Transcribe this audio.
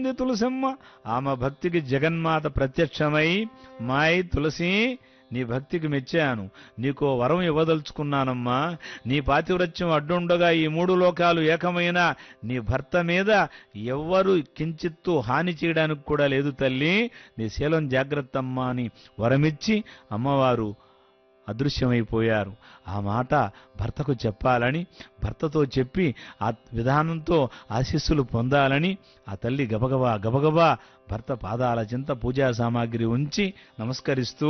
ఉంది తులసమ్మ ఆమె భక్తికి జగన్మాత ప్రత్యక్షమై మాయ్ తులసి నీ భక్తికి మెచ్చాను నీకో వరం ఇవ్వదలుచుకున్నానమ్మా నీ పాతివ్రత్యం అడ్డుండగా ఈ మూడు లోకాలు ఏకమైన నీ భర్త మీద ఎవ్వరు కించిత్తు హాని చేయడానికి కూడా లేదు తల్లి నీ శీలం జాగ్రత్తమ్మా అని వరమిచ్చి అమ్మవారు అదృశ్యమైపోయారు ఆ మాట భర్తకు చెప్పాలని భర్తతో చెప్పి ఆ విధానంతో ఆశీస్సులు పొందాలని ఆ తల్లి గబగబా గబగబా భర్త పాదాల చింత పూజా సామాగ్రి ఉంచి నమస్కరిస్తూ